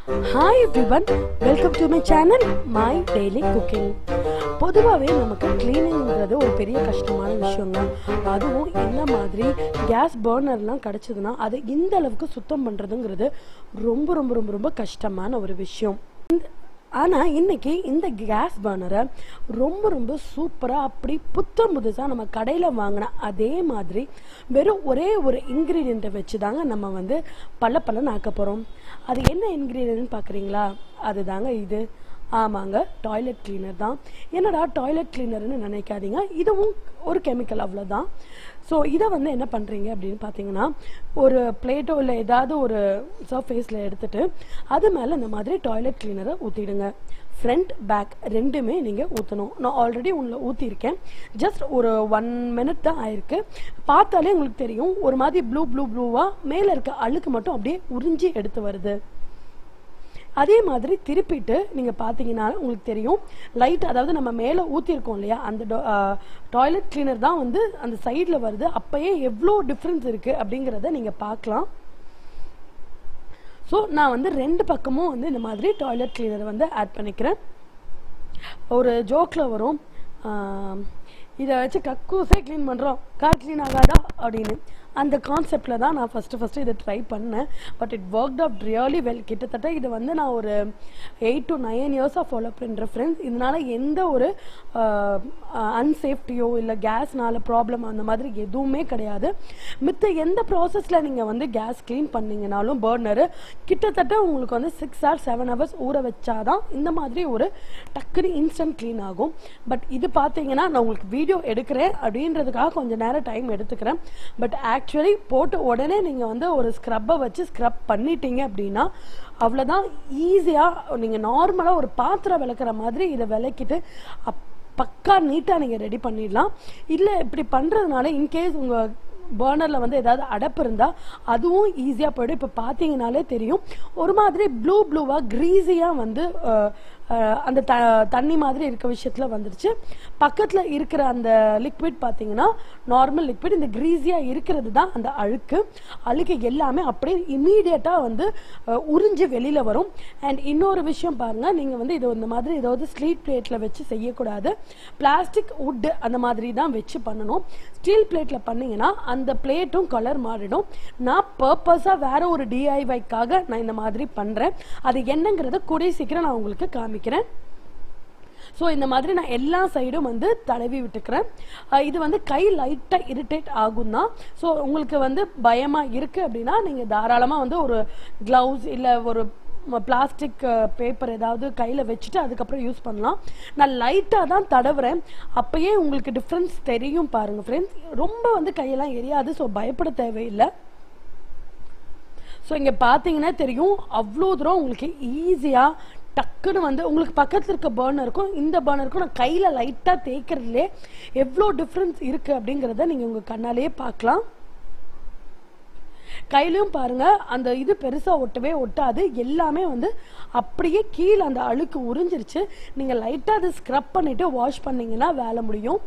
hi everyone welcome to my channel my daily cooking பொதுவாகவே நமக்கு க்ளீனிங்கிறது ஒரு பெரிய கஷ்டமான விஷயங்க அதுவும் இந்த மாதிரி கேஸ் பர்னர்லாம் கிடச்சிதுன்னா அதை இந்த அளவுக்கு சுத்தம் பண்ணுறதுங்கிறது ரொம்ப ரொம்ப ரொம்ப ரொம்ப கஷ்டமான ஒரு விஷயம் இந்த- ஆனா இன்னைக்கு இந்த கேஸ் பர்னரை ரொம்ப ரொம்ப சூப்பரா அப்படி புத்தம் புதுசா நம்ம கடையில வாங்கின அதே மாதிரி வெறும் ஒரே ஒரு இன்கிரீடியண்ட்டை வச்சு தாங்க நம்ம வந்து பல பலன் ஆக்க போறோம் அது என்ன இன்கிரீடியன்ட் பாக்குறீங்களா அதுதாங்க இது ஆமாங்க டாய்லெட் கிளீனர் தான் என்னடா டாய்லெட் கிளீனர்னு நினைக்காதீங்க இதுவும் ஒரு கெமிக்கல் அவ்வளோதான் ஸோ இதை வந்து என்ன பண்ணுறீங்க அப்படின்னு பார்த்தீங்கன்னா ஒரு பிளேட்டோ இல்லை ஏதாவது ஒரு சர்ஃபேஸில் எடுத்துட்டு அது மேலே இந்த மாதிரி டாய்லெட் கிளீனரை ஊற்றிடுங்க ஃப்ரண்ட் பேக் ரெண்டுமே நீங்கள் ஊற்றணும் நான் ஆல்ரெடி உள்ள ஊற்றிருக்கேன் ஜஸ்ட் ஒரு ஒன் மினிட் தான் ஆயிருக்கு பார்த்தாலே உங்களுக்கு தெரியும் ஒரு மாதிரி ப்ளூ ப்ளூ ப்ளூவாக மேலே இருக்க அழுக்கு மட்டும் அப்படியே உறிஞ்சி எடுத்து வருது அதே மாதிரி திருப்பிட்டு நீங்கள் பார்த்தீங்கன்னா உங்களுக்கு தெரியும் லைட் அதாவது நம்ம மேலே ஊற்றிருக்கோம் இல்லையா அந்த டாய்லெட் கிளீனர் தான் வந்து அந்த சைடில் வருது அப்பயே எவ்வளோ டிஃப்ரென்ஸ் இருக்குது அப்படிங்கிறத நீங்கள் பார்க்கலாம் ஸோ நான் வந்து ரெண்டு பக்கமும் வந்து இந்த மாதிரி டாய்லெட் கிளீனரை வந்து ஆட் பண்ணிக்கிறேன் ஒரு ஜோக்கில் வரும் ஆம், இதை வச்சு கக்கூஸே க்ளீன் பண்ணுறோம் கார் க்ளீன் ஆகாதா அப்படின்னு அந்த கான்செப்டில் தான் நான் ஃபஸ்ட்டு ஃபஸ்ட்டு இதை ட்ரை பண்ணேன் but it work out really well கிட்டத்தட்ட இது வந்து நான் ஒரு எயிட் டு நைன் இயர்ஸாக ஃபாலோ பண்ணுற ஃப்ரெண்ட்ஸ் இதனால் எந்த ஒரு அன்சேஃப்டியோ இல்லை கேஸ்னால ப்ராப்ளம் அந்த மாதிரி எதுவுமே கிடையாது மித்த எந்த ப்ராசஸில் நீங்கள் வந்து கேஸ் க்ளீன் பண்ணீங்கனாலும் பர்னரு கிட்டத்தட்ட உங்களுக்கு வந்து சிக்ஸ் ஹவர்ஸ் செவன் ஹவர்ஸ் ஊற வச்சாதான் இந்த மாதிரி ஒரு டக்குனு இன்ஸ்டன்ட் க்ளீன் ஆகும் பட் இது பார்த்தீங்கன்னா நான் உங்களுக்கு வீடியோ எடுக்கிறேன் அப்படின்றதுக்காக கொஞ்சம் நேரம் டைம் எடுத்துக்கிறேன் பட் ஆக்சுவலி போட்டு உடனே நீங்கள் வந்து ஒரு ஸ்க்ரப்பை வச்சு ஸ்க்ரப் பண்ணிட்டீங்க அப்படின்னா அவ்வளோதான் ஈஸியாக நீங்கள் நார்மலாக ஒரு பாத்திரம் விளக்குற மாதிரி இதை விளக்கிட்டு அப் பக்கா நீட்டாக நீங்கள் ரெடி பண்ணிடலாம் இல்லை இப்படி பண்ணுறதுனால இன்கேஸ் உங்கள் பர்னரில் வந்து ஏதாவது அடப்பு இருந்தால் அதுவும் ஈஸியாக போயிடும் இப்போ பார்த்தீங்கனாலே தெரியும் ஒரு மாதிரி ப்ளூ ப்ளூவாக க்ரீஸியாக வந்து அஹ், அஹ், அந்த த தண்ணி மாதிரி இருக்க விஷயத்தில் வந்துருச்சு பக்கத்தில் இருக்கிற அந்த லிக்விட் பார்த்தீங்கன்னா நார்மல் லிக்விட் இந்த க்ரீஸியாக இருக்கிறது தான் அந்த அழுக்கு அழுக்கு எல்லாமே அப்படியே இமீடியட்டாக வந்து அஹ், உறிஞ்சு வெளியில் வரும் அண்ட் இன்னொரு விஷயம் பாருங்கள் நீங்கள் வந்து இது இந்த மாதிரி ஏதாவது ஸ்ட்ரீட் பிளேட்டில் வச்சு செய்யக்கூடாது பிளாஸ்டிக் வுட்டு அந்த மாதிரி தான் வச்சு பண்ணணும் ஸ்டீல் பிளேட்டில் பண்ணீங்கன்னா அந்த பிளேட்டும் கலர் மாறிடும் நான் பர்பஸாக வேற ஒரு டிஐவைக்காக நான் இந்த மாதிரி பண்ணுறேன் அது என்னங்கிறத கூடிய சீக்கிரம் நான் உங்களுக்கு காமிக்கிறேன் ஸோ இந்த மாதிரி நான் எல்லா சைடும் வந்து தடவி விட்டுக்கிறேன் அஹ் இது வந்து கை லைட்டாக இரிட்டேட் ஆகும் தான் ஸோ உங்களுக்கு வந்து பயமாக இருக்குது அப்படின்னா நீங்கள் தாராளமாக வந்து ஒரு க்ளவுஸ் இல்லை ஒரு பிளாஸ்டிக் பேப்பர் ஏதாவது கையில் வச்சுட்டு அதுக்கப்புறம் யூஸ் பண்ணலாம் நான் லைட்டாக தான் தடவுறேன் அப்பயே உங்களுக்கு டிஃப்ரென்ஸ் தெரியும் பாருங்கள் ஃப்ரெண்ட்ஸ் ரொம்ப வந்து கையெல்லாம் எரியாது ஸோ பயப்பட தேவையில்லை ஸோ இங்கே பார்த்தீங்கன்னா தெரியும் அவ்வளோ தூரம் உங்களுக்கு ஈஸியாக டக்குன்னு வந்து உங்களுக்கு பக்கத்தில் இருக்க பர்னருக்கும் இந்த பர்னருக்கும் நான் கையில் லைட்டாக தேய்க்கிறதுலே எவ்வளோ டிஃப்ரென்ஸ் இருக்குது அப்படிங்கிறத நீங்கள் உங்கள் கண்ணாலேயே பார்க்கலாம் கையிலையும் பாருங்க அந்த இது பெருசா ஒட்டவே ஒட்டாது எல்லாமே வந்து அப்படியே கீழே அந்த அழுக்கு உறிஞ்சிருச்சு நீங்க லைட்டா அதை ஸ்க்ரப் பண்ணிட்டு வாஷ் பண்ணீங்கன்னா வேலை முடியும்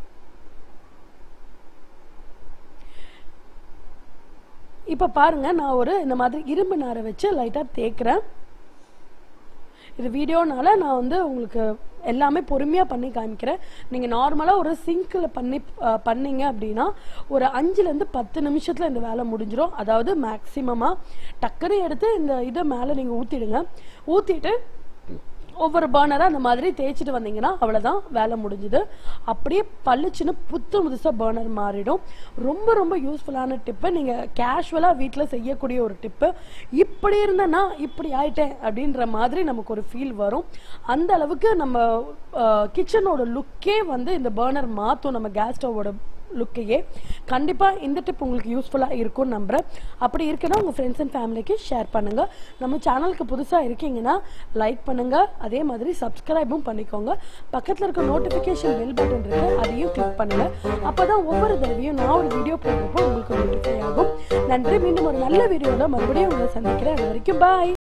இப்ப பாருங்க நான் ஒரு இந்த மாதிரி இரும்பு நாரை வச்சு லைட்டா தேய்க்கிறேன் இது வீடியோனால நான் வந்து உங்களுக்கு எல்லாமே பொறுமையாக பண்ணி காமிக்கிறேன் நீங்கள் நார்மலாக ஒரு சிங்கில் பண்ணி அஹ், பண்ணீங்க அப்படின்னா ஒரு அஞ்சுலேருந்து பத்து நிமிஷத்தில் இந்த வேலை முடிஞ்சிடும் அதாவது மேக்ஸிமமாக டக்குன்னு எடுத்து இந்த இதை மேலே நீங்கள் ஊற்றிடுங்க ஊற்றிட்டு ஒவ்வொரு பர்னராக அந்த மாதிரி தேய்ச்சிட்டு வந்தீங்கன்னா அவ்வளோதான் வேலை முடிஞ்சுது அப்படியே பளிச்சுன்னு புத்து புதுசாக பர்னர் மாறிடும் ரொம்ப ரொம்ப யூஸ்ஃபுல்லான டிப்பு நீங்கள் கேஷுவலாக வீட்டில் செய்யக்கூடிய ஒரு டிப்பு இப்படி இருந்தேன்னா இப்படி ஆயிட்டேன் அப்படின்ற மாதிரி நமக்கு ஒரு ஃபீல் வரும் அந்த அளவுக்கு நம்ம கிச்சனோட லுக்கே வந்து இந்த பர்னர் மாற்றும் நம்ம கேஸ் ஸ்டவோட லுக்கையே கண்டிப்பாக இந்த டிப் உங்களுக்கு யூஸ்ஃபுல்லாக இருக்கும்னு நம்புகிறேன் அப்படி இருக்குன்னா உங்கள் ஃப்ரெண்ட்ஸ் அண்ட் ஃபேமிலிக்கு ஷேர் பண்ணுங்கள் நம்ம சேனலுக்கு புதுசாக இருக்கீங்கன்னா லைக் பண்ணுங்கள் அதே மாதிரி சப்ஸ்கிரைபும் பண்ணிக்கோங்க பக்கத்தில் இருக்க நோட்டிஃபிகேஷன் பெல் பட்டன் இருக்கு அதையும் கிளிக் பண்ணுங்கள் அப்போ தான் ஒவ்வொரு தடவையும் நான் ஒரு வீடியோ போடுறப்போ உங்களுக்கு நோட்டிஃபை ஆகும் நன்றி மீண்டும் ஒரு நல்ல வீடியோவில் மறுபடியும் உங்களை சந்திக்கிறேன் அது வரைக்கும் பாய்